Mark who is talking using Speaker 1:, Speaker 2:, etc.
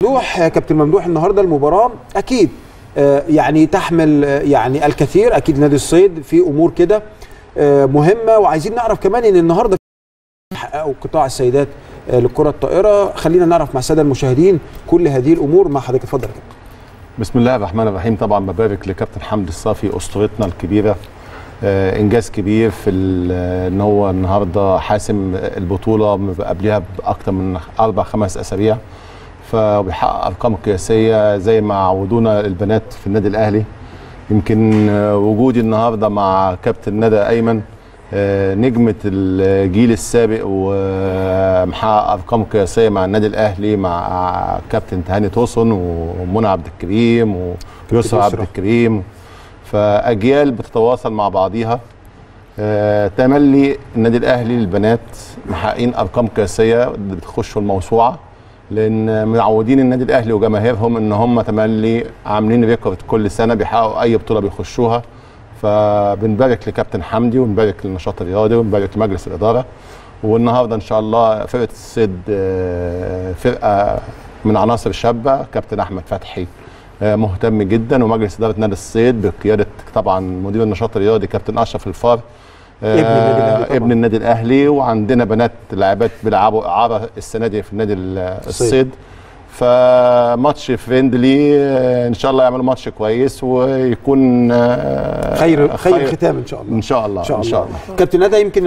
Speaker 1: ممدوح آه، كابتن ممدوح النهارده المباراه اكيد آه، يعني تحمل آه، يعني الكثير اكيد نادي الصيد في امور كده آه، مهمه وعايزين نعرف كمان ان النهارده حققوا قطاع السيدات آه، للكره الطائره خلينا نعرف مع الساده المشاهدين كل هذه الامور مع حضرتك اتفضل يا كابتن.
Speaker 2: بسم الله الرحمن الرحيم طبعا ببارك لكابتن حمدي الصافي اسطورتنا الكبيره آه، انجاز كبير في ال- ان هو النهارده حاسم البطوله من قبلها باكثر من اربع خمس اسابيع فبيحقق ارقام قياسيه زي ما عودونا البنات في النادي الاهلي يمكن آه، وجودي النهارده مع كابتن ندى ايمن آه، نجمه الجيل السابق ومحقق ارقام قياسيه مع النادي الاهلي مع كابتن تهاني توسن ومنى عبد الكريم ويسرى عبد
Speaker 1: يسرى.
Speaker 2: الكريم فاجيال بتتواصل مع بعضيها آه، تملي النادي الاهلي للبنات محققين ارقام قياسيه بتخشوا الموسوعه لان معودين النادي الاهلي وجماهيرهم ان هم تملي عاملين ريكورد كل سنه بيحققوا اي بطوله بيخشوها فبنبارك لكابتن حمدي ونبارك للنشاط الرياضي ونبارك لمجلس الاداره والنهارده ان شاء الله فرقه الصيد آه، فرقه من عناصر الشابه كابتن احمد فتحي آه، مهتم جدا ومجلس اداره نادي الصيد بقياده طبعا مدير النشاط الرياضي كابتن اشرف الفار
Speaker 1: ابن النادي الأهلي طبعاً.
Speaker 2: ابن النادي الاهلي وعندنا بنات لاعبات بيلعبوا اعاره السنه دي في النادي ال- الصيد فماتش فريندلي آه، ان شاء الله يعملوا ماتش كويس ويكون آه،
Speaker 1: خير خير ختام ان شاء الله
Speaker 2: ان شاء الله
Speaker 1: ان شاء الله كابتن ندى يمكن